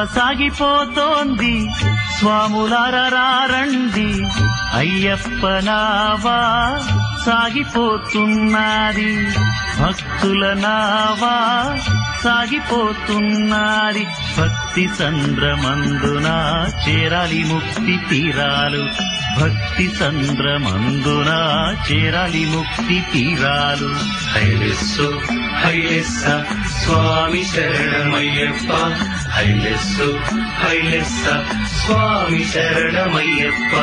సాగిపోతోంది స్వాములారండి అయ్యప్ప నావా సాగిపోతున్నది భక్తుల నావా సాగిపోతున్నది భక్తి సంద్రమందున చేరాలి ముక్తి తీరాలు భక్తి సంద్రమందున చేరాలి ముక్తి తీరాలు హైలెస్సు హైలెస్స స్వామి శరణమయ్యప్ప హైలెస్సు హైలెస్స స్వామి శరణమయ్యప్ప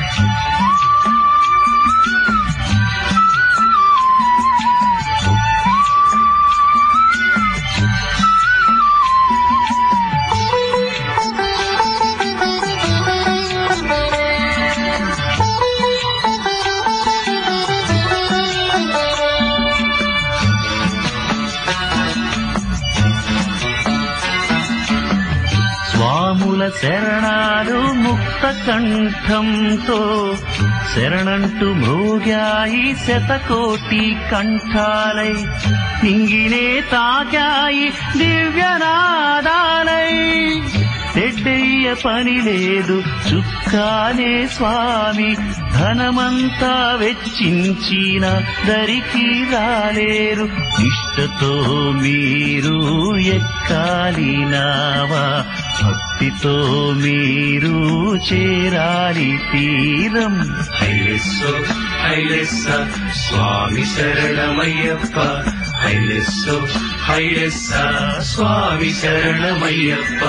స్వాముల శరణాలు ముక్త కంఠంతో శరణంటూ మృగాయి శతకోటి కంఠాలై ఇంగినే తాకాయి దివ్యనాదాలై తెడ్డయ్య పని లేదు చుక్కానే స్వామి ధనమంతా వెచ్చించిన దరికి రాలేరు ఇష్టతో మీరు ఎక్కాలి నావా భక్తితో మీరు చేరాలి తీరం హైలెస్సు హైలెస్స స్వామి శరణమయ్యప్ప హైలెస్సు హైలెస్స స్వామి శరణమయ్యప్ప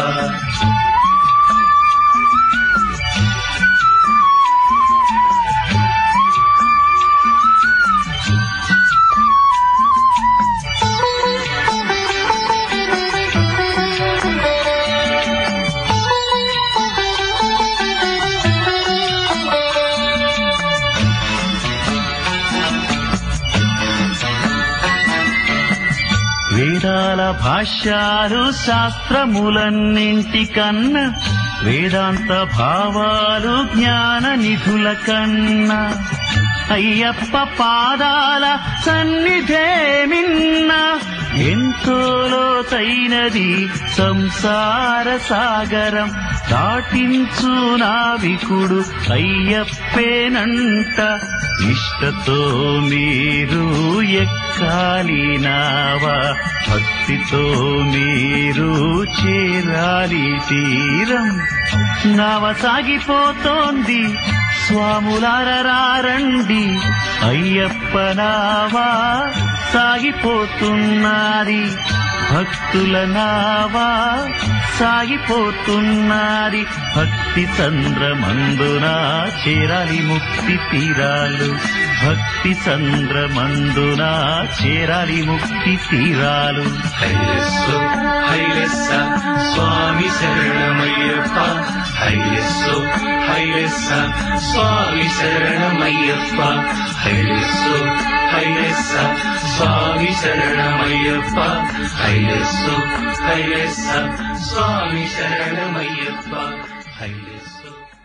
వేదాల భాష్యాలు శాస్త్రములన్నింటికన్నా వేదాంత భావాలు జ్ఞాన నిధుల కన్నా అయ్యప్ప పాదాల సన్నిధే మిన్న ఎంతో లోతైనది సంసార సాగరం దాటించు నావికుడు అయ్యప్పేనంట ఇష్టతో మీరు ఎక్కాలి నావా భక్తితో మీరు చేరాలి తీరం నావ సాగిపోతోంది స్వాములారండి అయ్యప్ప నావా సాగిపోతున్నది భక్తుల నావా సాగిపోతున్నది భక్తి చంద్రమందున చేరాలి ముక్తి తీరాలు భక్తి చంద్రమందున చేరాలి ముక్తి తీరాలు హైలెస్సు హైలెస్స స్వామి శరణమయ్యప్ప హైలెస్సు హైలెస్స స్వామి శరణమయ్యప్ప హైలెస్సు హైలెస్స స్వామి శరణమయ్యప్ప హైలెస్సు హైలెస్స స్వామి శరణమయ్యప్ప హైలెస్సు